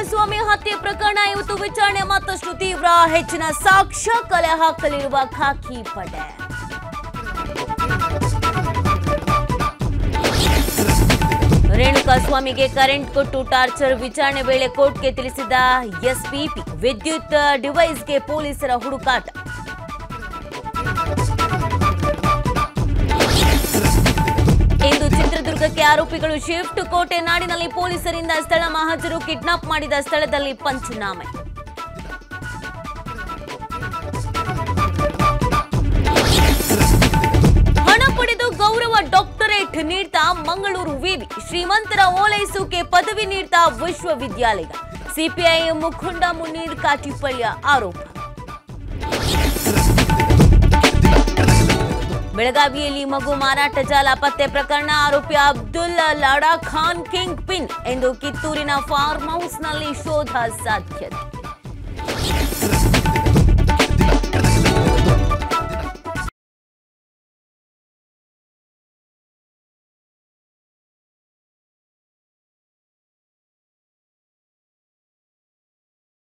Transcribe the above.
ರೇಣುಕಾಸ್ವಾಮಿ ಹತ್ಯೆ ಪ್ರಕರಣ ಇವತ್ತು ವಿಚಾರಣೆ ಮತ್ತಷ್ಟು ತೀವ್ರ ಹೆಚ್ಚಿನ ಸಾಕ್ಷ್ಯ ಕಲೆ ಹಾಕಲಿರುವ ಖಾಕಿ ಪಡೆ ರೇಣುಕಾಸ್ವಾಮಿಗೆ ಕರೆಂಟ್ ಕೊಟ್ಟು ಟಾರ್ಚರ್ ವಿಚಾರಣೆ ವೇಳೆ ಕೋರ್ಟ್ಗೆ ತಿಳಿಸಿದ ಎಸ್ಪಿಪಿ ವಿದ್ಯುತ್ ಡಿವೈಸ್ಗೆ ಪೊಲೀಸರ ಹುಡುಕಾಟ ಇಂದು ಚಿತ್ರದುರ್ಗಕ್ಕೆ ಆರೋಪಿಗಳು ಶಿಫ್ಟ್ ಕೋಟೆ ನಾಡಿನಲ್ಲಿ ಪೊಲೀಸರಿಂದ ಸ್ಥಳ ಮಹಜರು ಕಿಡ್ನಾಪ್ ಮಾಡಿದ ಸ್ಥಳದಲ್ಲಿ ಪಂಚನಾಮೆ ಹಣ ಪಡೆದು ಗೌರವ ಡಾಕ್ಟರೇಟ್ ನೀಡ್ತಾ ಮಂಗಳೂರು ವಿವಿ ಶ್ರೀಮಂತರ ಓಲೈಸುಕೆ ಪದವಿ ನೀಡ್ತಾ ವಿಶ್ವವಿದ್ಯಾಲಯ ಸಿಪಿಐ ಮುಖಂಡ ಮುನೀರ್ ಕಾಟಿಪಳ್ಯ ಆರೋಪ ಬೆಳಗಾವಿಯಲ್ಲಿ ಮಗು ಮಾರಾಟ ಜಾಲ ಪತ್ತೆ ಪ್ರಕರಣ ಆರೋಪಿ ಅಬ್ದುಲ್ ಲಾಡಾ ಖಾನ್ ಕಿಂಗ್ ಪಿನ್ ಎಂದು ಕಿತ್ತೂರಿನ ಫಾರ್ಮ್ ಹೌಸ್ನಲ್ಲಿ ಶೋಧ ಸಾಧ್ಯತೆ